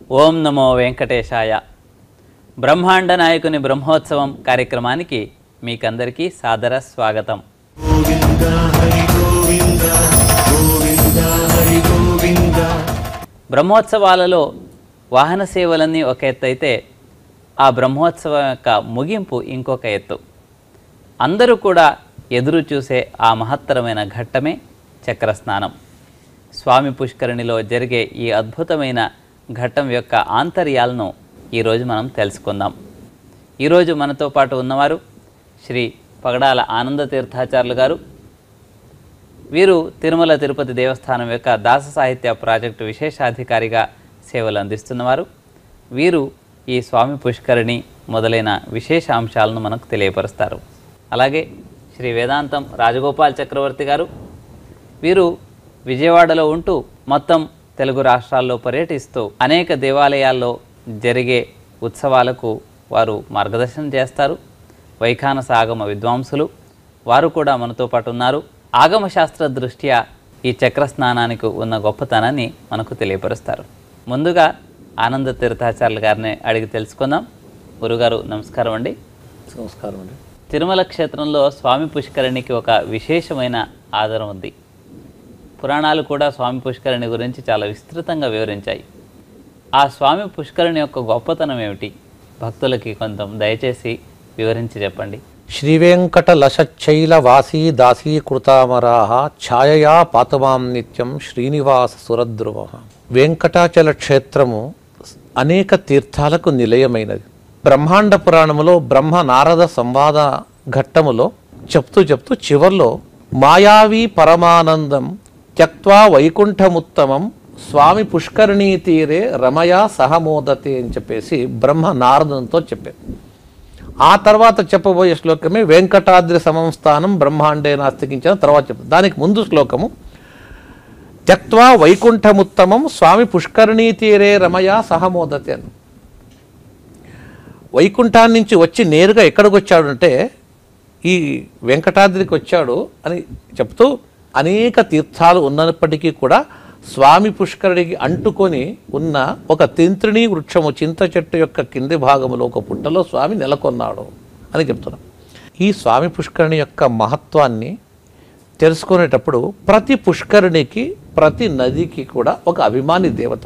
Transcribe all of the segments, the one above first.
ఓం నమో వెంకటేశాయ బ్రహ్మాండ నాయకుని బ్రహ్మోత్సవం కార్యక్రమానికి మీకందరికీ సాదర స్వాగతం బ్రహ్మోత్సవాలలో వాహన సేవలన్నీ ఒక ఎత్తు అయితే ఆ బ్రహ్మోత్సవం యొక్క ముగింపు ఇంకొక ఎత్తు అందరూ కూడా ఎదురు చూసే ఆ మహత్తరమైన ఘట్టమే చక్రస్నానం స్వామి పుష్కరిణిలో జరిగే ఈ అద్భుతమైన ఘట్టం యొక్క ఆంతర్యాలను ఈరోజు మనం తెలుసుకుందాం ఈరోజు మనతో పాటు ఉన్నవారు శ్రీ పగడాల ఆనంద తీర్థాచార్యులు గారు వీరు తిరుమల తిరుపతి దేవస్థానం యొక్క దాస సాహిత్య ప్రాజెక్టు విశేషాధికారిగా సేవలు అందిస్తున్నవారు వీరు ఈ స్వామి పుష్కరిణి మొదలైన విశేష అంశాలను మనకు తెలియపరుస్తారు అలాగే శ్రీ వేదాంతం రాజగోపాల్ చక్రవర్తి గారు వీరు విజయవాడలో ఉంటూ మొత్తం తెలుగు రాష్ట్రాల్లో పర్యటిస్తూ అనేక దేవాలయాల్లో జరిగే ఉత్సవాలకు వారు మార్గదర్శనం చేస్తారు వైఖానస ఆగమ విద్వాంసులు వారు కూడా మనతో పాటు ఉన్నారు ఆగమ శాస్త్ర దృష్ట్యా ఈ చక్ర స్నానానికి ఉన్న గొప్పతనాన్ని మనకు తెలియపరుస్తారు ముందుగా ఆనంద తీర్థాచార్యులు గారిని అడిగి తెలుసుకుందాం గురుగారు నమస్కారం అండి నమస్కారం అండి తిరుమల క్షేత్రంలో స్వామి పుష్కరిణికి ఒక విశేషమైన ఆధారం ఉంది పురాణాలు కూడా స్వామి పుష్కరిణి గురించి చాలా విస్తృతంగా వివరించాయి ఆ స్వామి పుష్కరిణి యొక్క గొప్పతనం ఏమిటి భక్తులకి కొంచెం దయచేసి వివరించి చెప్పండి శ్రీవేంకట లశచ్చైల వాసీ దాసీ కృతామరాహ ఛాయయా పాతమాం నిత్యం శ్రీనివాస సురద్రువ వెంకటాచల క్షేత్రము అనేక తీర్థాలకు నిలయమైనది బ్రహ్మాండ పురాణములో బ్రహ్మ నారద సంవాద ఘట్టములో చెప్తూ చెప్తూ చివర్లో మాయావి పరమానందం త్యక్వా వైకుంఠముత్తమం స్వామి పుష్కరిణీ తీరే రమయా సహమోదతే అని చెప్పేసి బ్రహ్మ నారదంతో చెప్పారు ఆ తర్వాత చెప్పబోయే శ్లోకమే వెంకటాద్రి సమంస్థానం బ్రహ్మాండే నాస్తికించిన తర్వాత చెప్తాను దానికి ముందు శ్లోకము త్యక్వా వైకుంఠముత్తమం స్వామి పుష్కరిణీ తీరే రమయ సహమోదతే అని వైకుంఠాన్ని నుంచి వచ్చి నేరుగా ఎక్కడికి వచ్చాడంటే ఈ వెంకటాద్రికి వచ్చాడు అని చెప్తూ అనేక తీర్థాలు ఉన్నప్పటికీ కూడా స్వామి పుష్కరుడికి అంటుకొని ఉన్న ఒక తింత్రిణీ వృక్షము చింత చెట్టు యొక్క కింది భాగంలో ఒక పుట్టలో స్వామి నెలకొన్నాడు అని చెప్తున్నాం ఈ స్వామి పుష్కరిణి యొక్క మహత్వాన్ని తెలుసుకునేటప్పుడు ప్రతి పుష్కరిణికి ప్రతి నదికి కూడా ఒక అభిమాని దేవత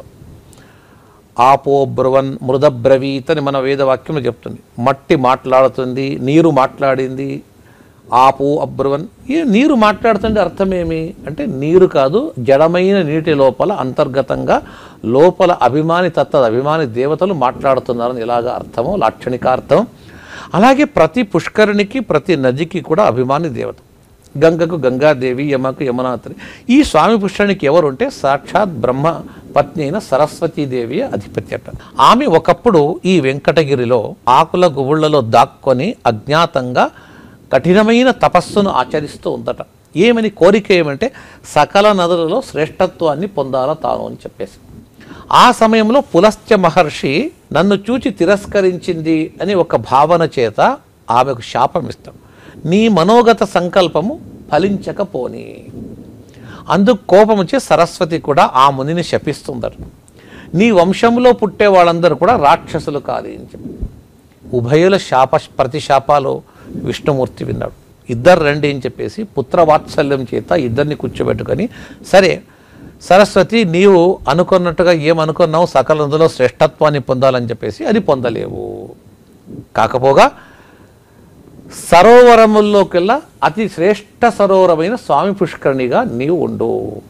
ఆపో బ్రువన్ మృదబ్రవీత్ అని మన వేదవాక్యంలో చెప్తుంది మట్టి మాట్లాడుతుంది నీరు మాట్లాడింది ఆపు అబ్రువన్ ఈ నీరు మాట్లాడుతుంటే అర్థమేమి అంటే నీరు కాదు జడమైన నీటి లోపల అంతర్గతంగా లోపల అభిమాని తత్వ అభిమాని దేవతలు మాట్లాడుతున్నారని ఇలాగా అర్థము లాక్షణికార్థం అలాగే ప్రతి పుష్కరిణికి ప్రతి నదికి కూడా అభిమాని దేవత గంగకు గంగాదేవి యమకు యమునాత్రి ఈ స్వామి పుష్కరునికి ఎవరు ఉంటే సాక్షాత్ బ్రహ్మ పత్ని అయిన సరస్వతీదేవి అధిపత్యట ఆమె ఒకప్పుడు ఈ వెంకటగిరిలో ఆకుల గుబుళ్లలో దాక్కొని అజ్ఞాతంగా కఠినమైన తపస్సును ఆచరిస్తూ ఉందట ఏమని కోరిక ఏమంటే సకల నదులలో శ్రేష్టత్వాన్ని పొందాలా తాను అని చెప్పేసి ఆ సమయంలో పులస్త్య మహర్షి నన్ను చూచి తిరస్కరించింది అని ఒక భావన చేత ఆమెకు శాపం ఇస్తాం నీ మనోగత సంకల్పము ఫలించకపోని అందుకు కోపం వచ్చి సరస్వతి కూడా ఆ మునిని శపిస్తుందట నీ వంశంలో పుట్టే వాళ్ళందరూ కూడా రాక్షసులు కాదు అని చెప్పి ఉభయుల శాప ప్రతిశాపాలు విష్ణుమూర్తి విన్నాడు ఇద్దరు రండి అని చెప్పేసి పుత్రవాత్సల్యం చేత ఇద్దరిని కూర్చోబెట్టుకొని సరే సరస్వతి నీవు అనుకున్నట్టుగా ఏమనుకున్నావు సకల నదులో శ్రేష్టత్వాన్ని పొందాలని చెప్పేసి అది పొందలేవు కాకపోగా సరోవరముల్లోకెల్లా అతి శ్రేష్ఠ సరోవరమైన స్వామి పుష్కరిణిగా నీవు ఉండు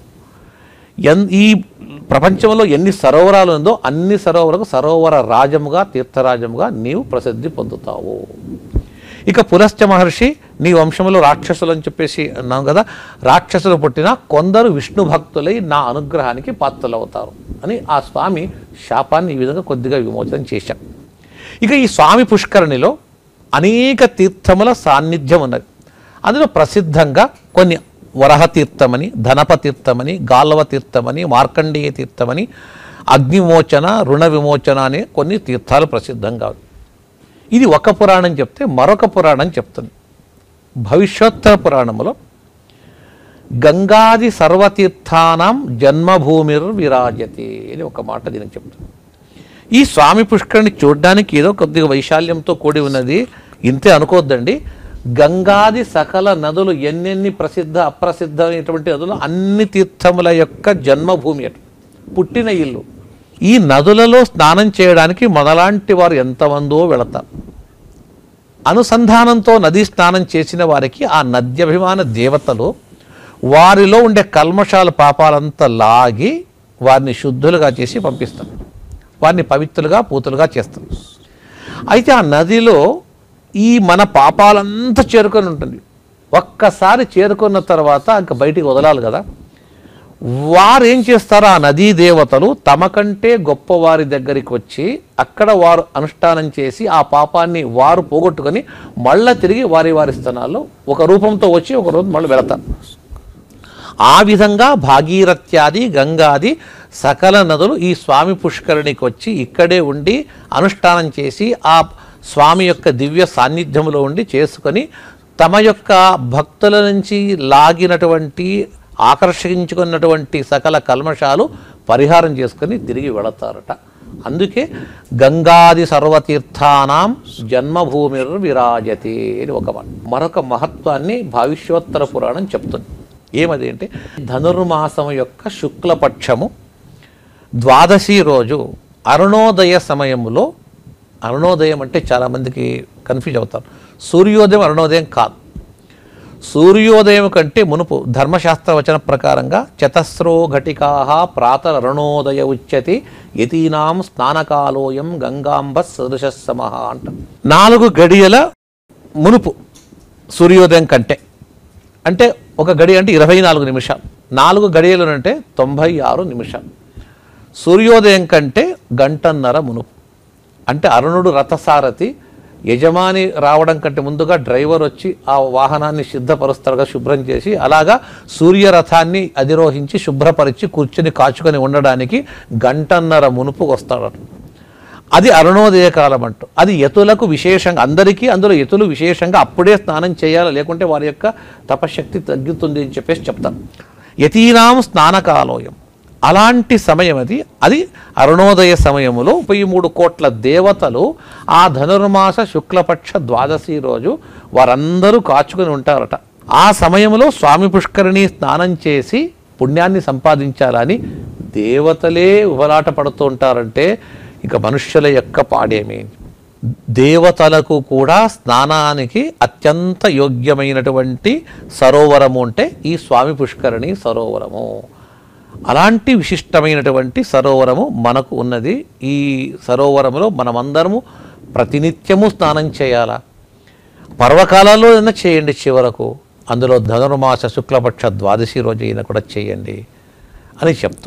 ఎన్ ఈ ప్రపంచంలో ఎన్ని సరోవరాలు ఉందో అన్ని సరోవరకు సరోవర రాజముగా తీర్థరాజముగా నీవు ప్రసిద్ధి పొందుతావు ఇక పులశ్చ మహర్షి నీ వంశంలో రాక్షసులు అని చెప్పేసి అన్నాం కదా రాక్షసులు పుట్టిన కొందరు విష్ణు భక్తులై నా అనుగ్రహానికి పాత్రలవుతారు అని ఆ స్వామి శాపాన్ని ఈ విధంగా కొద్దిగా విమోచనం చేశాం ఇక ఈ స్వామి పుష్కరిణిలో అనేక తీర్థముల సాన్నిధ్యం ఉన్నది అందులో ప్రసిద్ధంగా కొన్ని వరహ తీర్థమని ధనప తీర్థమని గాల్వ తీర్థమని మార్కండేయ తీర్థమని అగ్నిమోచన రుణ విమోచన అనే కొన్ని తీర్థాలు ప్రసిద్ధంగా ఉన్నాయి ఇది ఒక పురాణం చెప్తే మరొక పురాణం చెప్తుంది భవిష్యోత్తర పురాణములో గంగాది సర్వతీర్థానం జన్మభూమిర్ విరాజతి అని ఒక మాట దీనికి చెప్తుంది ఈ స్వామి పుష్కరిణి చూడడానికి ఏదో కొద్దిగా వైశాల్యంతో కూడి ఉన్నది ఇంతే అనుకోవద్దండి గంగాది సకల నదులు ఎన్నెన్ని ప్రసిద్ధ అప్రసిద్ధమైనటువంటి నదులు అన్ని తీర్థముల యొక్క జన్మభూమి అటు పుట్టిన ఇల్లు ఈ నదులలో స్నానం చేయడానికి మనలాంటి వారు ఎంతమందో వెళతారు అనుసంధానంతో నదీ స్నానం చేసిన వారికి ఆ నద్యభిమాన దేవతలు వారిలో ఉండే కల్మషాల పాపాలంతా లాగి వారిని శుద్ధులుగా చేసి పంపిస్తారు వారిని పవిత్రులుగా పూతులుగా చేస్తారు అయితే ఆ నదిలో ఈ మన పాపాలంతా చేరుకొని ఉంటుంది ఒక్కసారి చేరుకున్న తర్వాత ఇంకా బయటికి వదలాలి కదా వారు ఏం చేస్తారు ఆ నదీ దేవతలు తమ కంటే గొప్పవారి దగ్గరికి వచ్చి అక్కడ వారు అనుష్ఠానం చేసి ఆ పాపాన్ని వారు పోగొట్టుకొని మళ్ళా తిరిగి వారి వారి స్థానాల్లో ఒక రూపంతో వచ్చి ఒక రోజు మళ్ళీ వెళతారు ఆ విధంగా భాగీరథ్యాది గంగాది సకల నదులు ఈ స్వామి పుష్కరిణికి వచ్చి ఇక్కడే ఉండి అనుష్ఠానం చేసి ఆ స్వామి యొక్క దివ్య సాన్నిధ్యంలో ఉండి చేసుకొని తమ యొక్క భక్తుల నుంచి లాగినటువంటి ఆకర్షించుకున్నటువంటి సకల కల్మషాలు పరిహారం చేసుకొని తిరిగి వెళతారట అందుకే గంగాది సర్వతీర్థానాం జన్మభూమిర్ విరాజతే అని ఒక మాట. మరొక మహత్వాన్ని భవిష్యోత్తర పురాణం చెప్తుంది ఏమది అంటే ధనుర్మాసం యొక్క శుక్లపక్షము ద్వాదశి రోజు అరుణోదయ సమయంలో అరుణోదయం అంటే చాలామందికి కన్ఫ్యూజ్ అవుతారు సూర్యోదయం అరుణోదయం కాదు సూర్యోదయం కంటే మునుపు ధర్మశాస్త్ర వచన ప్రకారంగా చతస్రో ఘటికా ప్రాతర్ అరుణోదయ ఉచ్యతి యతీనాం స్నానకాలోయం గంగాంబ సదృశ సమహ అంట నాలుగు గడియల మునుపు సూర్యోదయం కంటే అంటే ఒక గడి అంటే ఇరవై నాలుగు నిమిషాలు నాలుగు గడియలు అంటే తొంభై ఆరు నిమిషాలు సూర్యోదయం కంటే గంటన్నర మునుపు అంటే అరుణుడు రథసారథి యజమాని రావడం కంటే ముందుగా డ్రైవర్ వచ్చి ఆ వాహనాన్ని సిద్ధపరుస్తాడుగా శుభ్రం చేసి అలాగా సూర్యరథాన్ని అధిరోహించి శుభ్రపరిచి కూర్చుని కాచుకొని ఉండడానికి గంటన్నర మునుపు వస్తాడు అది అరుణోదయ కాలం అంటూ అది యతులకు విశేషంగా అందరికీ అందులో యతులు విశేషంగా అప్పుడే స్నానం చేయాలి లేకుంటే వారి యొక్క తపశక్తి తగ్గుతుంది అని చెప్పేసి చెప్తారు యతీనాం స్నానకాలోయం అలాంటి సమయం అది అది అరుణోదయ సమయములో ముప్పై మూడు కోట్ల దేవతలు ఆ ధనుర్మాస శుక్లపక్ష ద్వాదశి రోజు వారందరూ కాచుకొని ఉంటారట ఆ సమయంలో స్వామి పుష్కరిణి స్నానం చేసి పుణ్యాన్ని సంపాదించాలని దేవతలే ఉబలాట పడుతూ ఉంటారంటే ఇక మనుష్యుల యొక్క పాడేమి దేవతలకు కూడా స్నానానికి అత్యంత యోగ్యమైనటువంటి సరోవరము అంటే ఈ స్వామి పుష్కరిణి సరోవరము అలాంటి విశిష్టమైనటువంటి సరోవరము మనకు ఉన్నది ఈ సరోవరములో మనమందరము ప్రతినిత్యము స్నానం చేయాలా పర్వకాలాల్లో అయినా చేయండి చివరకు అందులో ధనుర్మాస శుక్లపక్ష ద్వాదశి రోజు అయినా కూడా చేయండి అని చెప్తూ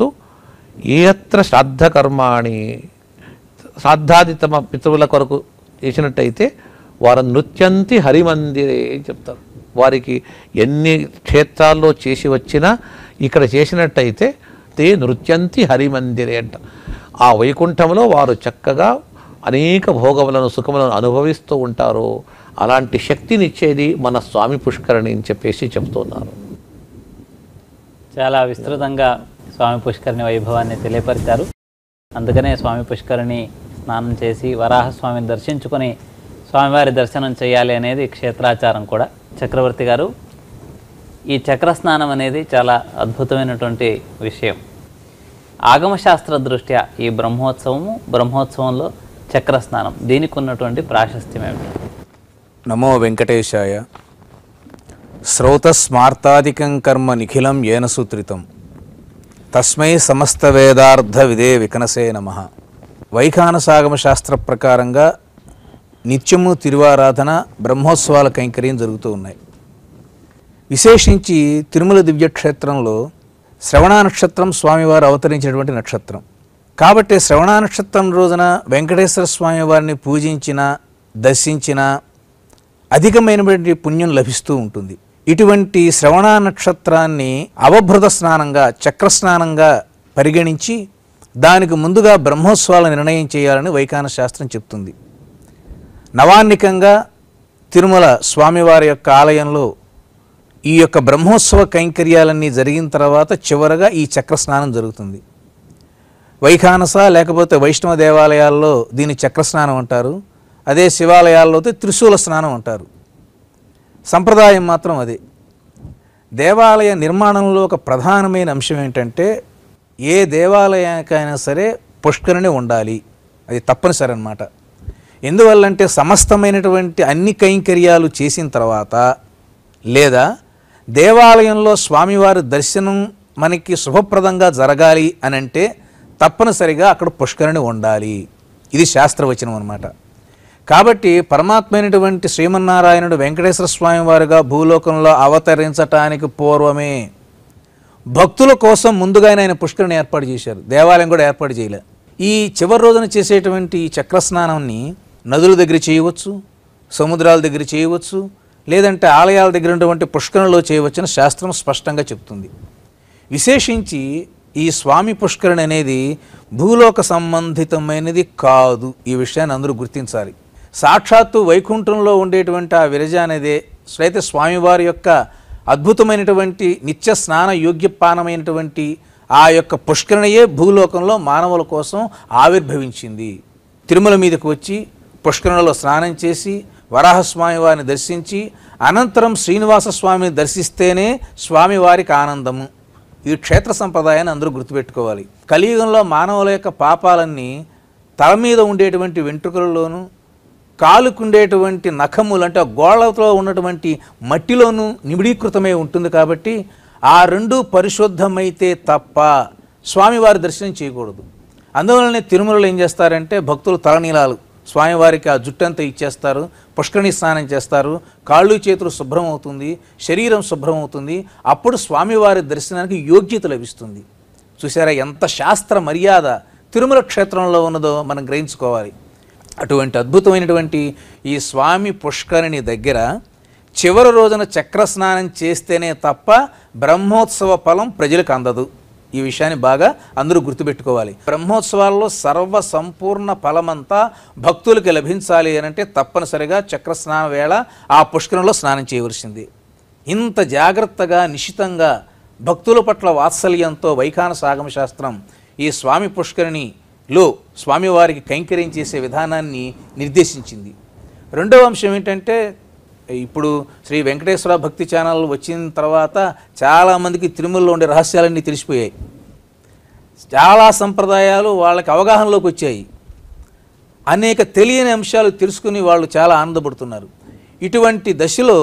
ఏత్ర శ్రాద్ధ కర్మాణి శ్రాద్ధాది తమ పితృల కొరకు చేసినట్టయితే వారు నృత్యంతి హరిమందిరే అని చెప్తారు వారికి ఎన్ని క్షేత్రాల్లో చేసి వచ్చినా ఇక్కడ చేసినట్టయితే తే నృత్యంతి హరిమందిరే అంట ఆ వైకుంఠంలో వారు చక్కగా అనేక భోగములను సుఖములను అనుభవిస్తూ ఉంటారు అలాంటి శక్తినిచ్చేది మన స్వామి పుష్కరిణి అని చెప్పేసి చెప్తున్నారు చాలా విస్తృతంగా స్వామి పుష్కరిణి వైభవాన్ని తెలియపరిచారు అందుకనే స్వామి పుష్కరిణి స్నానం చేసి వరాహస్వామిని దర్శించుకొని స్వామివారి దర్శనం చేయాలి అనేది క్షేత్రాచారం కూడా చక్రవర్తి గారు ఈ చక్ర స్నానం అనేది చాలా అద్భుతమైనటువంటి విషయం ఆగమశాస్త్ర దృష్ట్యా ఈ బ్రహ్మోత్సవము బ్రహ్మోత్సవంలో చక్ర స్నానం దీనికి ఉన్నటువంటి ప్రాశస్త్యం ఏమిటి నమో వెంకటేశాయ శ్రౌతస్మార్తాదికం కర్మ నిఖిలం ఏన సూత్రితం తస్మై సమస్త వేదార్థ విదే వికనసే నమ వైఖానసాగమ శాస్త్ర ప్రకారంగా నిత్యము తిరువారాధన బ్రహ్మోత్సవాల కైంకర్యం జరుగుతూ ఉన్నాయి విశేషించి తిరుమల దివ్యక్షేత్రంలో శ్రవణ నక్షత్రం స్వామివారు అవతరించినటువంటి నక్షత్రం కాబట్టి శ్రవణ నక్షత్రం రోజున వెంకటేశ్వర స్వామి వారిని పూజించిన దర్శించిన అధికమైనటువంటి పుణ్యం లభిస్తూ ఉంటుంది ఇటువంటి శ్రవణ నక్షత్రాన్ని అవభృత స్నానంగా చక్ర స్నానంగా పరిగణించి దానికి ముందుగా బ్రహ్మోత్సవాల నిర్ణయం చేయాలని వైఖాన శాస్త్రం చెప్తుంది నవాన్నికంగా తిరుమల స్వామివారి యొక్క ఆలయంలో ఈ యొక్క బ్రహ్మోత్సవ కైంకర్యాలన్నీ జరిగిన తర్వాత చివరగా ఈ చక్ర స్నానం జరుగుతుంది వైఖానస లేకపోతే వైష్ణవ దేవాలయాల్లో దీన్ని చక్రస్నానం అంటారు అదే శివాలయాల్లో అయితే త్రిశూల స్నానం అంటారు సంప్రదాయం మాత్రం అదే దేవాలయ నిర్మాణంలో ఒక ప్రధానమైన అంశం ఏంటంటే ఏ దేవాలయానికైనా సరే పుష్కరిణి ఉండాలి అది తప్పనిసరి అనమాట ఎందువల్లంటే సమస్తమైనటువంటి అన్ని కైంకర్యాలు చేసిన తర్వాత లేదా దేవాలయంలో స్వామివారి దర్శనం మనకి శుభప్రదంగా జరగాలి అని అంటే తప్పనిసరిగా అక్కడ పుష్కరిణి ఉండాలి ఇది శాస్త్రవచనం అనమాట కాబట్టి పరమాత్మైనటువంటి శ్రీమన్నారాయణుడు వెంకటేశ్వర స్వామి వారుగా భూలోకంలో అవతరించటానికి పూర్వమే భక్తుల కోసం ముందుగానే ఆయన పుష్కరిని ఏర్పాటు చేశారు దేవాలయం కూడా ఏర్పాటు చేయలే ఈ చివరి రోజున చేసేటువంటి ఈ చక్రస్నానాన్ని నదుల దగ్గర చేయవచ్చు సముద్రాల దగ్గర చేయవచ్చు లేదంటే ఆలయాల దగ్గర ఉన్నటువంటి పుష్కరంలో చేయవచ్చని శాస్త్రం స్పష్టంగా చెప్తుంది విశేషించి ఈ స్వామి పుష్కరణి అనేది భూలోక సంబంధితమైనది కాదు ఈ విషయాన్ని అందరూ గుర్తించాలి సాక్షాత్తు వైకుంఠంలో ఉండేటువంటి ఆ విరజ అనేదే అయితే స్వామివారి యొక్క అద్భుతమైనటువంటి నిత్య స్నాన యోగ్యపానమైనటువంటి ఆ యొక్క పుష్కరణియే భూలోకంలో మానవుల కోసం ఆవిర్భవించింది తిరుమల మీదకు వచ్చి పుష్కరణలో స్నానం చేసి వరాహస్వామి వారిని దర్శించి అనంతరం శ్రీనివాస స్వామిని దర్శిస్తేనే స్వామివారికి ఆనందము ఈ క్షేత్ర సంప్రదాయాన్ని అందరూ గుర్తుపెట్టుకోవాలి కలియుగంలో మానవుల యొక్క పాపాలన్నీ తల మీద ఉండేటువంటి వెంట్రుకలలోనూ కాలుకుండేటువంటి నఖములు అంటే ఆ గోళ్ళతో ఉన్నటువంటి మట్టిలోనూ నిమిడీకృతమై ఉంటుంది కాబట్టి ఆ రెండు పరిశుద్ధమైతే తప్ప స్వామివారి దర్శనం చేయకూడదు అందువలనే తిరుమలలో ఏం చేస్తారంటే భక్తులు తలనీలాలు స్వామివారికి ఆ జుట్టంతా ఇచ్చేస్తారు పుష్కరిణి స్నానం చేస్తారు కాళ్ళు చేతులు శుభ్రం అవుతుంది శరీరం శుభ్రం అవుతుంది అప్పుడు స్వామివారి దర్శనానికి యోగ్యత లభిస్తుంది చూసారా ఎంత శాస్త్ర మర్యాద తిరుమల క్షేత్రంలో ఉన్నదో మనం గ్రహించుకోవాలి అటువంటి అద్భుతమైనటువంటి ఈ స్వామి పుష్కరిణి దగ్గర చివరి రోజున చక్ర స్నానం చేస్తేనే తప్ప బ్రహ్మోత్సవ ఫలం ప్రజలకు అందదు ఈ విషయాన్ని బాగా అందరూ గుర్తుపెట్టుకోవాలి బ్రహ్మోత్సవాల్లో సర్వ సంపూర్ణ ఫలమంతా భక్తులకి లభించాలి అని అంటే తప్పనిసరిగా చక్ర స్నాన వేళ ఆ పుష్కరంలో స్నానం చేయవలసింది ఇంత జాగ్రత్తగా నిశితంగా భక్తుల పట్ల వాత్సల్యంతో వైఖాన సాగమ శాస్త్రం ఈ స్వామి పుష్కరిణిలో స్వామివారికి కైంకర్యం చేసే విధానాన్ని నిర్దేశించింది రెండవ అంశం ఏంటంటే ఇప్పుడు శ్రీ వెంకటేశ్వర భక్తి ఛానల్ వచ్చిన తర్వాత చాలామందికి తిరుమలలో ఉండే రహస్యాలన్నీ తెలిసిపోయాయి చాలా సంప్రదాయాలు వాళ్ళకి అవగాహనలోకి వచ్చాయి అనేక తెలియని అంశాలు తెలుసుకుని వాళ్ళు చాలా ఆనందపడుతున్నారు ఇటువంటి దశలో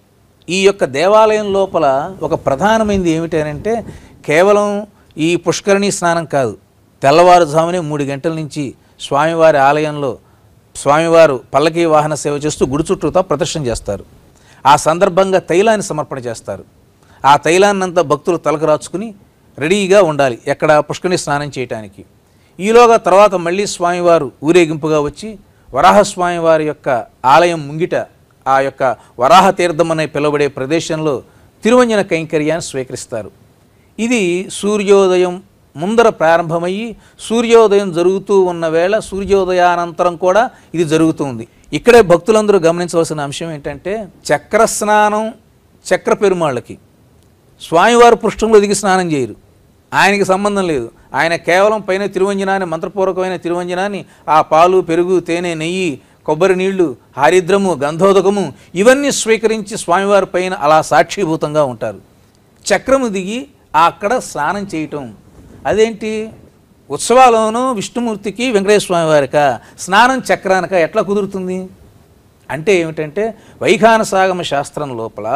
ఈ యొక్క దేవాలయం లోపల ఒక ప్రధానమైనది ఏమిటంటే కేవలం ఈ పుష్కరిణి స్నానం కాదు తెల్లవారుజామునే మూడు గంటల నుంచి స్వామివారి ఆలయంలో స్వామివారు పల్లకీ వాహన సేవ చేస్తూ గుడి చుట్టూతో ప్రదర్శన చేస్తారు ఆ సందర్భంగా తైలాన్ని సమర్పణ చేస్తారు ఆ తైలాన్నంతా భక్తులు తలకు రాచుకుని రెడీగా ఉండాలి ఎక్కడ పుష్కరిణి స్నానం చేయటానికి ఈలోగా తర్వాత మళ్ళీ స్వామివారు ఊరేగింపుగా వచ్చి వరాహస్వామి వారి యొక్క ఆలయం ముంగిట ఆ యొక్క వరాహ తీర్థం అనే పిలువబడే ప్రదేశంలో తిరువంజన కైంకర్యాన్ని స్వీకరిస్తారు ఇది సూర్యోదయం ముందర ప్రారంభమయ్యి సూర్యోదయం జరుగుతూ ఉన్న వేళ సూర్యోదయానంతరం కూడా ఇది జరుగుతుంది ఇక్కడే భక్తులందరూ గమనించవలసిన అంశం ఏంటంటే చక్ర స్నానం చక్ర పెరుమాళ్ళకి స్వామివారి పృష్ఠంలో దిగి స్నానం చేయరు ఆయనకి సంబంధం లేదు ఆయన కేవలం పైన తిరువంజనాన్ని మంత్రపూర్వకమైన తిరువంజనాన్ని ఆ పాలు పెరుగు తేనె నెయ్యి కొబ్బరి నీళ్లు హారిద్రము గంధోదకము ఇవన్నీ స్వీకరించి స్వామివారి పైన అలా సాక్షిభూతంగా ఉంటారు చక్రము దిగి అక్కడ స్నానం చేయటం అదేంటి ఉత్సవాల్లోనూ విష్ణుమూర్తికి వెంకటేశ్వర స్వామి వారిక స్నానం చక్రానక ఎట్లా కుదురుతుంది అంటే ఏమిటంటే వైఖాన సాగమ శాస్త్రం లోపల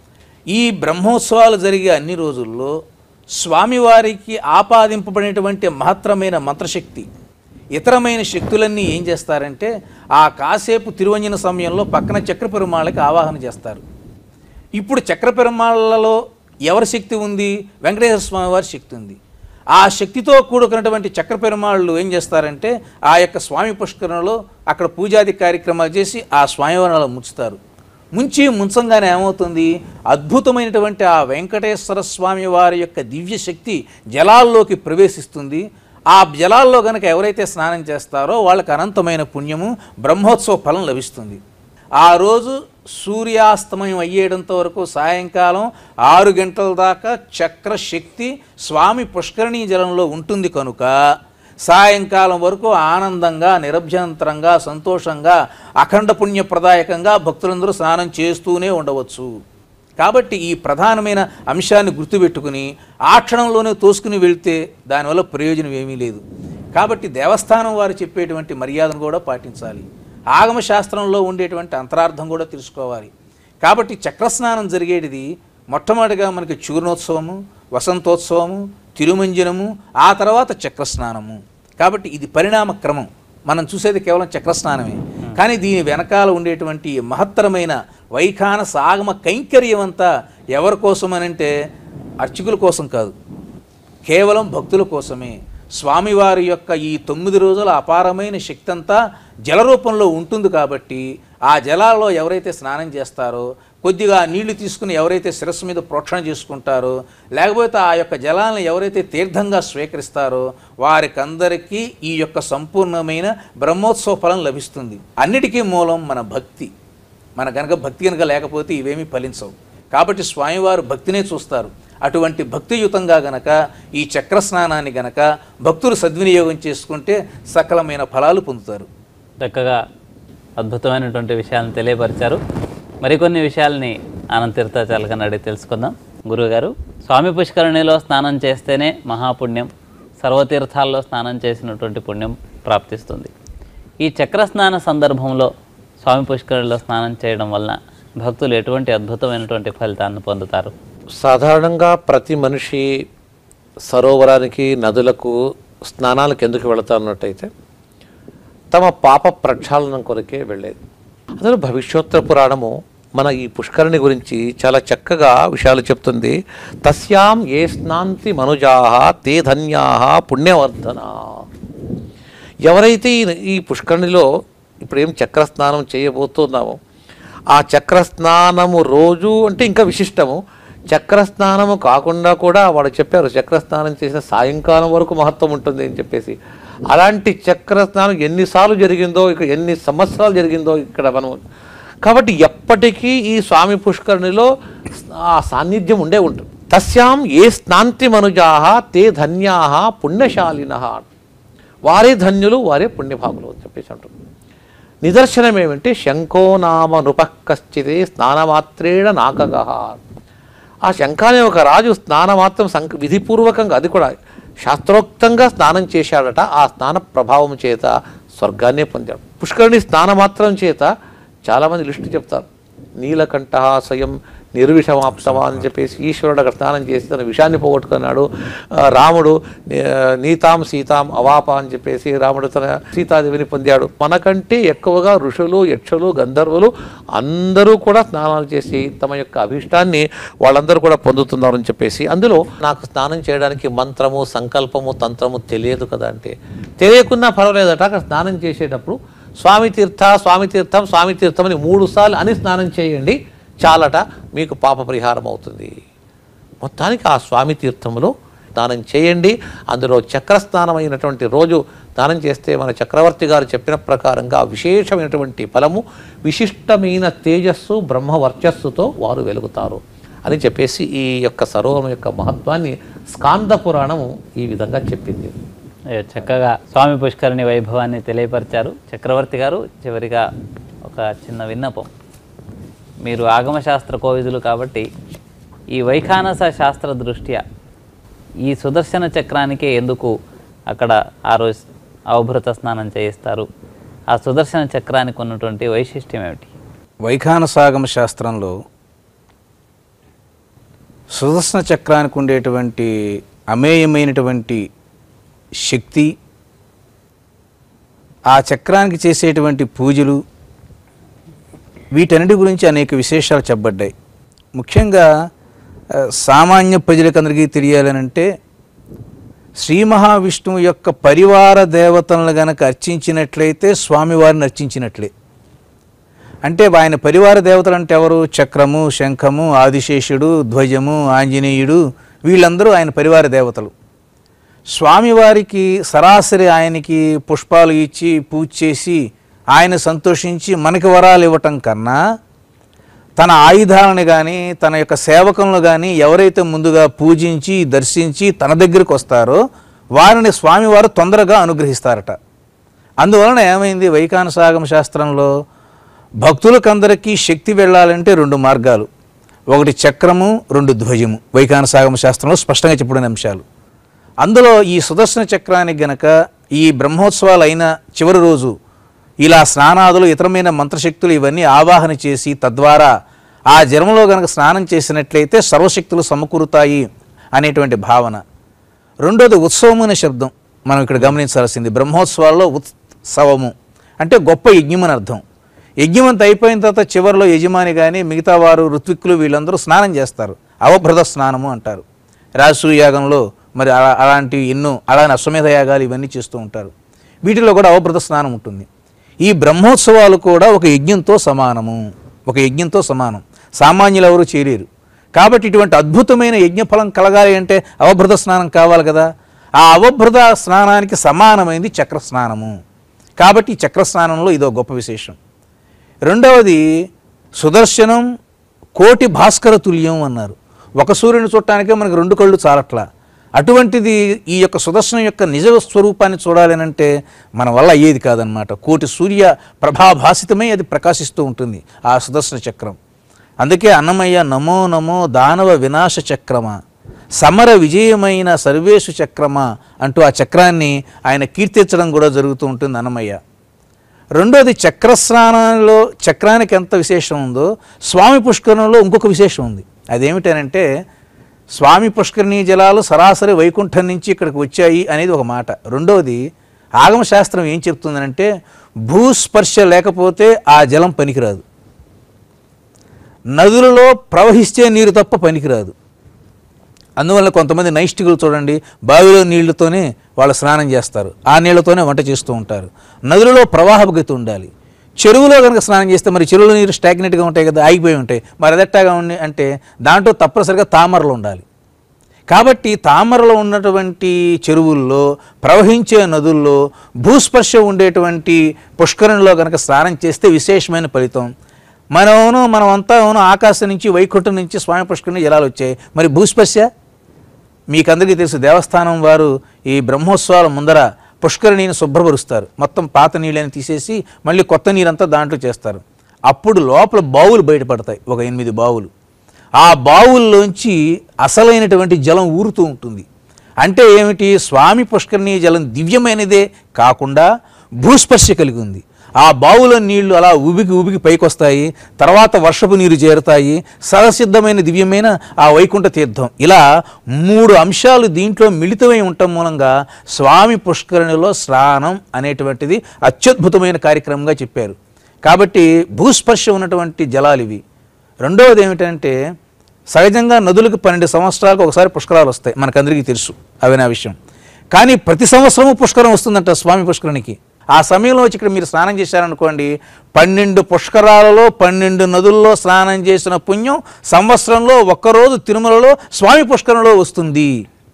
ఈ బ్రహ్మోత్సవాలు జరిగే అన్ని రోజుల్లో స్వామివారికి ఆపాదింపబడినటువంటి మహత్తరమైన మంత్రశక్తి ఇతరమైన శక్తులన్నీ ఏం చేస్తారంటే ఆ కాసేపు తిరువంజన సమయంలో పక్కన చక్ర పెరుమాళ్ళకి ఆవాహన చేస్తారు ఇప్పుడు చక్ర పెరుమాళ్ళలో ఎవరి శక్తి ఉంది వెంకటేశ్వర స్వామి వారి శక్తి ఉంది ఆ శక్తితో కూడుకున్నటువంటి చక్ర పెరుమాళ్ళు ఏం చేస్తారంటే ఆ యొక్క స్వామి పుష్కరంలో అక్కడ పూజాది కార్యక్రమాలు చేసి ఆ స్వామివారిని అలా ముంచుతారు ముంచి ముంచంగానే ఏమవుతుంది అద్భుతమైనటువంటి ఆ వెంకటేశ్వర స్వామి వారి యొక్క దివ్య శక్తి జలాల్లోకి ప్రవేశిస్తుంది ఆ జలాల్లో గనక ఎవరైతే స్నానం చేస్తారో వాళ్ళకి అనంతమైన పుణ్యము బ్రహ్మోత్సవ ఫలం లభిస్తుంది ఆ రోజు సూర్యాస్తమయం అయ్యేటంత వరకు సాయంకాలం ఆరు గంటల దాకా చక్ర శక్తి స్వామి పుష్కరిణీ జలంలో ఉంటుంది కనుక సాయంకాలం వరకు ఆనందంగా నిరభ్యంతరంగా సంతోషంగా అఖండ పుణ్యప్రదాయకంగా భక్తులందరూ స్నానం చేస్తూనే ఉండవచ్చు కాబట్టి ఈ ప్రధానమైన అంశాన్ని గుర్తుపెట్టుకుని ఆ క్షణంలోనే తోసుకుని వెళ్తే దానివల్ల ప్రయోజనం ఏమీ లేదు కాబట్టి దేవస్థానం వారు చెప్పేటువంటి మర్యాదను కూడా పాటించాలి ఆగమ శాస్త్రంలో ఉండేటువంటి అంతరార్థం కూడా తెలుసుకోవాలి కాబట్టి చక్రస్నానం జరిగేటిది మొట్టమొదటిగా మనకి చూర్ణోత్సవము వసంతోత్సవము తిరుమంజనము ఆ తర్వాత చక్రస్నానము కాబట్టి ఇది పరిణామ క్రమం మనం చూసేది కేవలం చక్రస్నానమే కానీ దీని వెనకాల ఉండేటువంటి ఈ మహత్తరమైన వైఖాన సాగమ కైంకర్యం అంతా ఎవరి కోసమనంటే అర్చకుల కోసం కాదు కేవలం భక్తుల కోసమే స్వామివారి యొక్క ఈ తొమ్మిది రోజుల అపారమైన శక్తి అంతా జల రూపంలో ఉంటుంది కాబట్టి ఆ జలాల్లో ఎవరైతే స్నానం చేస్తారో కొద్దిగా నీళ్లు తీసుకుని ఎవరైతే శిరస్సు మీద ప్రోక్షణ చేసుకుంటారో లేకపోతే ఆ యొక్క జలాలను ఎవరైతే తీర్థంగా స్వీకరిస్తారో వారికందరికీ ఈ యొక్క సంపూర్ణమైన బ్రహ్మోత్సవ ఫలం లభిస్తుంది అన్నిటికీ మూలం మన భక్తి మన గనక భక్తి కనుక లేకపోతే ఇవేమీ ఫలించవు కాబట్టి స్వామివారు భక్తినే చూస్తారు అటువంటి భక్తియుతంగా గనక ఈ చక్ర స్నానాన్ని గనక భక్తులు సద్వినియోగం చేసుకుంటే సకలమైన ఫలాలు పొందుతారు చక్కగా అద్భుతమైనటువంటి విషయాలను తెలియపరిచారు మరికొన్ని విషయాల్ని ఆనంద తీర్థాచాలకని అడిగి తెలుసుకుందాం గురువుగారు స్వామి పుష్కరిణిలో స్నానం చేస్తేనే మహాపుణ్యం సర్వతీర్థాల్లో స్నానం చేసినటువంటి పుణ్యం ప్రాప్తిస్తుంది ఈ చక్ర స్నాన సందర్భంలో స్వామి పుష్కరిణిలో స్నానం చేయడం వలన భక్తులు ఎటువంటి అద్భుతమైనటువంటి ఫలితాన్ని పొందుతారు సాధారణంగా ప్రతి మనిషి సరోవరానికి నదులకు స్నానాలకు ఎందుకు వెళతారన్నట్టయితే తమ పాప ప్రక్షాళనం కొరకే వెళ్ళేది అందులో భవిష్యోత్తర పురాణము మన ఈ పుష్కరిణి గురించి చాలా చక్కగా విషయాలు చెప్తుంది తస్యాం ఏ స్నాంతి మనుజాహ తే ధన్యాహ పుణ్యవర్ధనా ఎవరైతే ఈ- ఈ పుష్కరిణిలో ఇప్పుడు ఏం చక్ర స్నానం చేయబోతున్నామో ఆ చక్ర స్నానము రోజు అంటే ఇంకా విశిష్టము చక్ర స్నానము కాకుండా కూడా వాడు చెప్పారు చక్ర స్నానం చేసిన సాయంకాలం వరకు మహత్వం ఉంటుంది అని చెప్పేసి అలాంటి చక్ర స్నానం ఎన్నిసార్లు జరిగిందో ఇక ఎన్ని సంవత్సరాలు జరిగిందో ఇక్కడ మనం కాబట్టి ఎప్పటికీ ఈ స్వామి పుష్కరిణిలో ఆ సాన్నిధ్యం ఉండే ఉంటుంది తస్యాం ఏ స్నాంతి మనుజాహ తే ధన్యాహ పుణ్యశాలిన వారే ధన్యులు వారే పుణ్యభాగులు అని చెప్పేసి అంటారు నిదర్శనం ఏమంటే శంఖో నామ నృపకశ్చితే స్నానమాత్రేణ నాకగ ఆ శంఖ అనే ఒక రాజు స్నానమాత్రం సంక విధిపూర్వకంగా అది కూడా శాస్త్రోక్తంగా స్నానం చేశాడట ఆ స్నాన ప్రభావం చేత స్వర్గాన్నే పొందాడు పుష్కరిణి స్నానమాత్రం చేత చాలామంది లిస్టు చెప్తారు నీలకంఠ స్వయం నిర్విషమాప్తమా అని చెప్పేసి ఈశ్వరుడు అక్కడ స్నానం చేసి తన విషాన్ని పోగొట్టుకున్నాడు ఆ, రాముడు ఆ, నీతాం సీతాం అవాప అని చెప్పేసి రాముడు తన సీతాదేవిని పొందాడు మనకంటే ఎక్కువగా ఋషులు యక్షులు గంధర్వులు అందరూ కూడా స్నానాలు చేసి తమ యొక్క అభిష్టాన్ని వాళ్ళందరూ కూడా పొందుతున్నారని చెప్పేసి అందులో నాకు స్నానం చేయడానికి మంత్రము సంకల్పము తంత్రము తెలియదు కదా అంటే తెలియకున్నా పర్వాలేదట అక్కడ స్నానం చేసేటప్పుడు స్వామి తీర్థ స్వామి తీర్థం స్వామి తీర్థం అని మూడు సార్లు అని స్నానం చేయండి చాలట మీకు పాప పరిహారం అవుతుంది మొత్తానికి ఆ స్వామి తీర్థములో స్నానం చేయండి అందులో చక్ర స్నానం అయినటువంటి రోజు స్నానం చేస్తే మన చక్రవర్తి గారు చెప్పిన ప్రకారంగా విశేషమైనటువంటి ఫలము విశిష్టమైన తేజస్సు బ్రహ్మ వర్చస్సుతో వారు వెలుగుతారు అని చెప్పేసి ఈ యొక్క సరోవరం యొక్క మహత్వాన్ని స్కాంద పురాణము ఈ విధంగా చెప్పింది అయ్యో, చక్కగా స్వామి పుష్కరిణి వైభవాన్ని తెలియపరిచారు చక్రవర్తి గారు చివరిగా ఒక చిన్న విన్నపం మీరు ఆగమశాస్త్ర కోవిదులు కాబట్టి ఈ వైఖానస శాస్త్ర దృష్ట్యా ఈ సుదర్శన చక్రానికే ఎందుకు అక్కడ ఆ రోజు అవభృత స్నానం చేయిస్తారు ఆ సుదర్శన చక్రానికి ఉన్నటువంటి వైశిష్ట్యం ఏమిటి వైఖానసాగమ శాస్త్రంలో సుదర్శన చక్రానికి ఉండేటువంటి అమేయమైనటువంటి శక్తి ఆ చక్రానికి చేసేటువంటి పూజలు వీటన్నిటి గురించి అనేక విశేషాలు చెప్పబడ్డాయి ముఖ్యంగా ఆ, సామాన్య ప్రజలకందరికీ తెలియాలనంటే శ్రీ మహావిష్ణువు యొక్క పరివార దేవతలను గనక అర్చించినట్లయితే స్వామివారిని అర్చించినట్లే అంటే ఆయన పరివార దేవతలు అంటే ఎవరు చక్రము శంఖము ఆదిశేషుడు ధ్వజము ఆంజనేయుడు వీళ్ళందరూ ఆయన పరివార దేవతలు స్వామివారికి సరాసరి ఆయనకి పుష్పాలు ఇచ్చి పూజ చేసి ఆయన సంతోషించి మనకి వరాలు ఇవ్వటం కన్నా తన ఆయుధాలను కానీ తన యొక్క సేవకులను కానీ ఎవరైతే ముందుగా పూజించి దర్శించి తన దగ్గరికి వస్తారో వారిని స్వామివారు తొందరగా అనుగ్రహిస్తారట అందువలన ఏమైంది వైఖానసాగమ శాస్త్రంలో భక్తులకందరికీ శక్తి వెళ్ళాలంటే రెండు మార్గాలు ఒకటి చక్రము రెండు ధ్వజము వైఖానసాగమ శాస్త్రంలో స్పష్టంగా చెప్పబడిన అంశాలు అందులో ఈ సుదర్శన చక్రానికి గనక ఈ బ్రహ్మోత్సవాలు అయిన చివరి రోజు ఇలా స్నానాదులు ఇతరమైన మంత్రశక్తులు ఇవన్నీ ఆవాహన చేసి తద్వారా ఆ జన్మలో గనక స్నానం చేసినట్లయితే సర్వశక్తులు సమకూరుతాయి అనేటువంటి భావన రెండోది ఉత్సవం అనే శబ్దం మనం ఇక్కడ గమనించాల్సింది బ్రహ్మోత్సవాల్లో ఉత్సవము అంటే గొప్ప యజ్ఞం అని అర్థం యజ్ఞం అంతా అయిపోయిన తర్వాత చివరిలో యజమాని కానీ మిగతా వారు ఋత్విక్కులు వీళ్ళందరూ స్నానం చేస్తారు అవభృత స్నానము అంటారు రాజసూయ యాగంలో మరి అలా- అలాంటి ఎన్నో అలానే అశ్వమేధ యాగాలు ఇవన్నీ చేస్తూ ఉంటారు వీటిలో కూడా అవభృత స్నానం ఉంటుంది ఈ బ్రహ్మోత్సవాలు కూడా ఒక యజ్ఞంతో సమానము ఒక యజ్ఞంతో సమానం సామాన్యులు ఎవరు చేయలేరు కాబట్టి ఇటువంటి అద్భుతమైన యజ్ఞఫలం కలగాలి అంటే అవభృత స్నానం కావాలి కదా ఆ అవభృత స్నానానికి సమానమైంది చక్ర స్నానము కాబట్టి ఈ చక్ర స్నానంలో ఇదో గొప్ప విశేషం రెండవది సుదర్శనం కోటి భాస్కర తుల్యం అన్నారు ఒక సూర్యుని చూడటానికే మనకి రెండు కళ్ళు చాలట్లా అటువంటిది ఈ యొక్క సుదర్శనం యొక్క నిజ స్వరూపాన్ని చూడాలి అని అంటే మన వల్ల అయ్యేది కాదనమాట కోటి సూర్య ప్రభాభాసితమై అది ప్రకాశిస్తూ ఉంటుంది ఆ సుదర్శన చక్రం అందుకే అన్నమయ్య నమో నమో దానవ వినాశ చక్రమ సమర విజయమైన సర్వేషు చక్రమ అంటూ ఆ చక్రాన్ని ఆయన కీర్తించడం కూడా జరుగుతూ ఉంటుంది అన్నమయ్య రెండోది చక్రస్నానంలో చక్రానికి ఎంత విశేషం ఉందో స్వామి పుష్కరంలో ఇంకొక విశేషం ఉంది అదేమిటనంటే స్వామి పుష్కరిణీ జలాలు సరాసరి వైకుంఠం నుంచి ఇక్కడికి వచ్చాయి అనేది ఒక మాట రెండోది ఆగమశాస్త్రం ఏం చెప్తుందనంటే భూస్పర్శ లేకపోతే ఆ జలం పనికిరాదు నదులలో ప్రవహిస్తే నీరు తప్ప పనికిరాదు అందువల్ల కొంతమంది నైష్టికులు చూడండి బావిలో నీళ్లతోనే వాళ్ళు స్నానం చేస్తారు ఆ నీళ్లతోనే వంట చేస్తూ ఉంటారు నదులలో ప్రవాహపు గతి ఉండాలి చెరువులో కనుక స్నానం చేస్తే మరి చెరువులో నీరు స్టాగ్నెట్గా ఉంటాయి కదా ఆగిపోయి ఉంటాయి మరి అదెట్టాగా ఉండి అంటే దాంట్లో తప్పనిసరిగా తామరలు ఉండాలి కాబట్టి తామరలో ఉన్నటువంటి చెరువుల్లో ప్రవహించే నదుల్లో భూస్పర్శ ఉండేటువంటి పుష్కరంలో కనుక స్నానం చేస్తే విశేషమైన ఫలితం మనవును మనమంతా అవును ఆకాశం నుంచి వైకుంఠం నుంచి స్వామి పుష్కరిణి జలాలు వచ్చాయి మరి భూస్పర్శ మీకందరికీ తెలుసు దేవస్థానం వారు ఈ బ్రహ్మోత్సవాల ముందర పుష్కరిణిని శుభ్రపరుస్తారు మొత్తం పాత నీళ్ళని తీసేసి మళ్ళీ కొత్త నీరంతా దాంట్లో చేస్తారు అప్పుడు లోపల బావులు బయటపడతాయి ఒక ఎనిమిది బావులు ఆ బావుల్లోంచి అసలైనటువంటి జలం ఊరుతూ ఉంటుంది అంటే ఏమిటి స్వామి పుష్కరిణి జలం దివ్యమైనదే కాకుండా భూస్పర్శ కలిగి ఉంది ఆ బావుల నీళ్లు అలా ఉబికి ఉబికి పైకొస్తాయి తర్వాత వర్షపు నీరు చేరుతాయి సహసిద్ధమైన దివ్యమైన ఆ వైకుంఠ తీర్థం ఇలా మూడు అంశాలు దీంట్లో మిళితమై ఉండటం మూలంగా స్వామి పుష్కరిణిలో స్నానం అనేటువంటిది అత్యద్భుతమైన కార్యక్రమంగా చెప్పారు కాబట్టి భూస్పర్శ ఉన్నటువంటి జలాలు ఇవి రెండవది ఏమిటంటే సహజంగా నదులకు పన్నెండు సంవత్సరాలకు ఒకసారి పుష్కరాలు వస్తాయి మనకందరికీ తెలుసు అవి నా విషయం కానీ ప్రతి సంవత్సరము పుష్కరం వస్తుందంట స్వామి పుష్కరునికి ఆ సమయంలో వచ్చి ఇక్కడ మీరు స్నానం చేశారనుకోండి పన్నెండు పుష్కరాలలో పన్నెండు నదుల్లో స్నానం చేసిన పుణ్యం సంవత్సరంలో ఒక్కరోజు తిరుమలలో స్వామి పుష్కరంలో వస్తుంది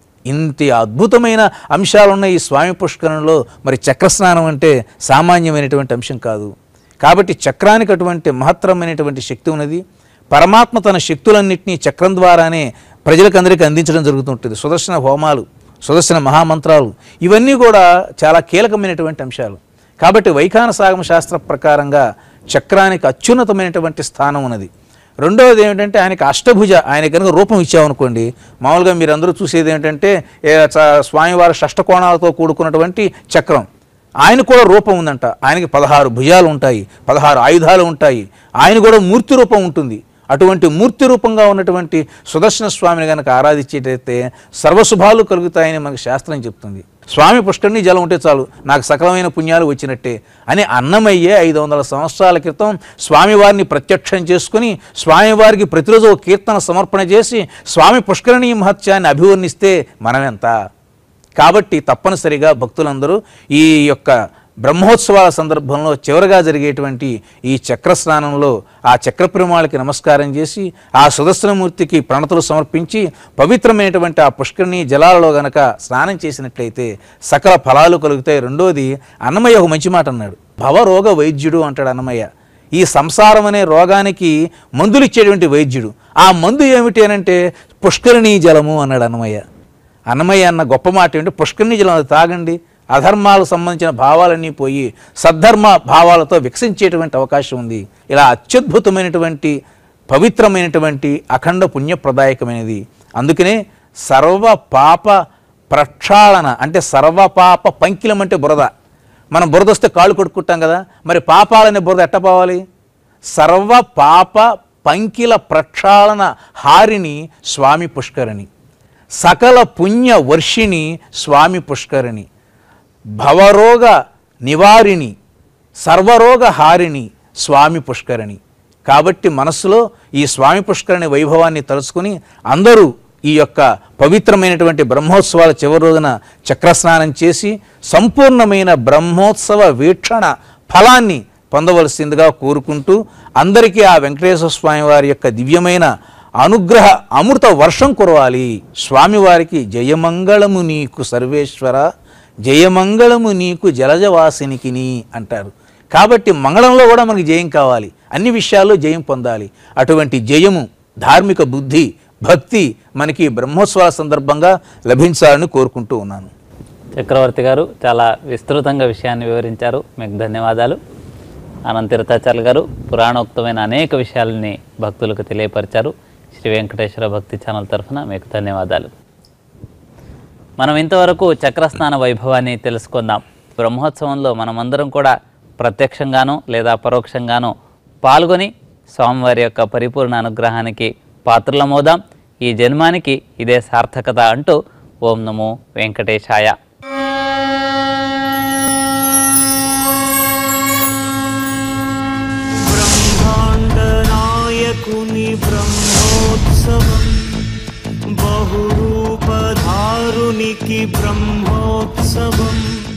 ఇంత అద్భుతమైన అంశాలున్న ఈ స్వామి పుష్కరంలో మరి చక్రస్నానం అంటే సామాన్యమైనటువంటి అంశం కాదు కాబట్టి చక్రానికి అటువంటి మహత్తరమైనటువంటి శక్తి ఉన్నది పరమాత్మ తన శక్తులన్నింటినీ చక్రం ద్వారానే ప్రజలకందరికీ అందించడం జరుగుతుంటుంది సుదర్శన హోమాలు సుదర్శన మహామంత్రాలు ఇవన్నీ కూడా చాలా కీలకమైనటువంటి అంశాలు కాబట్టి వైఖాన సాగమ శాస్త్ర ప్రకారంగా చక్రానికి అత్యున్నతమైనటువంటి స్థానం ఉన్నది రెండవది ఏమిటంటే ఆయనకి అష్టభుజ ఆయన కనుక రూపం ఇచ్చామనుకోండి మామూలుగా మీరందరూ చూసేది ఏంటంటే ఏ చ- స్వామివారి షష్టకోణాలతో కూడుకున్నటువంటి చక్రం ఆయన కూడా రూపం ఉందంట ఆయనకి పదహారు భుజాలు ఉంటాయి పదహారు ఆయుధాలు ఉంటాయి ఆయన కూడా మూర్తి రూపం ఉంటుంది అటువంటి మూర్తి రూపంగా ఉన్నటువంటి సుదర్శన స్వామిని కనుక ఆరాధించేటైతే సర్వశుభాలు కలుగుతాయని మనకు శాస్త్రం చెప్తుంది స్వామి పుష్కరిణి జలం ఉంటే చాలు నాకు సకలమైన పుణ్యాలు వచ్చినట్టే అని అన్నమయ్యే ఐదు వందల సంవత్సరాల క్రితం స్వామివారిని ప్రత్యక్షం చేసుకుని స్వామివారికి ప్రతిరోజు ఒక కీర్తన సమర్పణ చేసి స్వామి పుష్కరిణి మహత్యాన్ని అభివర్ణిస్తే మనమెంత కాబట్టి తప్పనిసరిగా భక్తులందరూ ఈ యొక్క బ్రహ్మోత్సవాల సందర్భంలో చివరగా జరిగేటువంటి ఈ చక్ర స్నానంలో ఆ చక్ర పెరుమాళకి నమస్కారం చేసి ఆ సుదర్శనమూర్తికి ప్రణతులు సమర్పించి పవిత్రమైనటువంటి ఆ పుష్కరిణి జలాలలో గనక స్నానం చేసినట్లయితే సకల ఫలాలు కలుగుతాయి రెండోది అన్నమయ్య ఒక మంచి మాట అన్నాడు భవరోగ వైద్యుడు అంటాడు అన్నమయ్య ఈ సంసారం అనే రోగానికి మందులు ఇచ్చేటువంటి వైద్యుడు ఆ మందు ఏమిటి అనంటే పుష్కరిణీ జలము అన్నాడు అన్నమయ్య అన్నమయ్య అన్న గొప్ప మాట ఏంటి పుష్కరిణి జలం అది తాగండి అధర్మాలకు సంబంధించిన భావాలన్నీ పోయి సద్ధర్మ భావాలతో వికసించేటువంటి అవకాశం ఉంది ఇలా అత్యద్భుతమైనటువంటి పవిత్రమైనటువంటి అఖండ పుణ్యప్రదాయకమైనది అందుకనే సర్వ పాప ప్రక్షాళన అంటే సర్వ పాప పంకిలం అంటే బురద మనం బురద వస్తే కాళ్ళు కొట్టుకుంటాం కదా మరి పాపాలనే బురద ఎట్ట పోవాలి సర్వ పాప పంకిల ప్రక్షాళన హారిని స్వామి పుష్కరిణి సకల పుణ్య వర్షిణి స్వామి పుష్కరిణి భవరోగ నివారిణి సర్వరోగ హారిణి స్వామి పుష్కరిణి కాబట్టి మనస్సులో ఈ స్వామి పుష్కరిణి వైభవాన్ని తలుచుకుని అందరూ ఈ యొక్క పవిత్రమైనటువంటి బ్రహ్మోత్సవాల చివరి రోజున చక్రస్నానం చేసి సంపూర్ణమైన బ్రహ్మోత్సవ వీక్షణ ఫలాన్ని పొందవలసిందిగా కోరుకుంటూ అందరికీ ఆ వెంకటేశ్వర స్వామి వారి యొక్క దివ్యమైన అనుగ్రహ అమృత వర్షం కురవాలి స్వామివారికి జయమంగళము నీకు సర్వేశ్వర జయమంగళము నీకు జలజవాసినికిని అంటారు కాబట్టి మంగళంలో కూడా మనకి జయం కావాలి అన్ని విషయాల్లో జయం పొందాలి అటువంటి జయము ధార్మిక బుద్ధి భక్తి మనకి బ్రహ్మోత్సవాల సందర్భంగా లభించాలని కోరుకుంటూ ఉన్నాను చక్రవర్తి గారు చాలా విస్తృతంగా విషయాన్ని వివరించారు మీకు ధన్యవాదాలు అనంత తీర్థాచార్య గారు పురాణోక్తమైన అనేక విషయాలని భక్తులకు తెలియపరిచారు శ్రీ వెంకటేశ్వర భక్తి ఛానల్ తరఫున మీకు ధన్యవాదాలు మనం ఇంతవరకు చక్రస్నాన వైభవాన్ని తెలుసుకుందాం బ్రహ్మోత్సవంలో మనమందరం కూడా ప్రత్యక్షంగానో లేదా పరోక్షంగానో పాల్గొని స్వామివారి యొక్క పరిపూర్ణ అనుగ్రహానికి పాత్రలమవుదాం ఈ జన్మానికి ఇదే సార్థకత అంటూ ఓం నమో వెంకటేశాయ ब्रह्माण्डनायकुनि ब्रह्मोत्सवम् बहुरूपधारुनिकि ब्रह्मोत्सवम्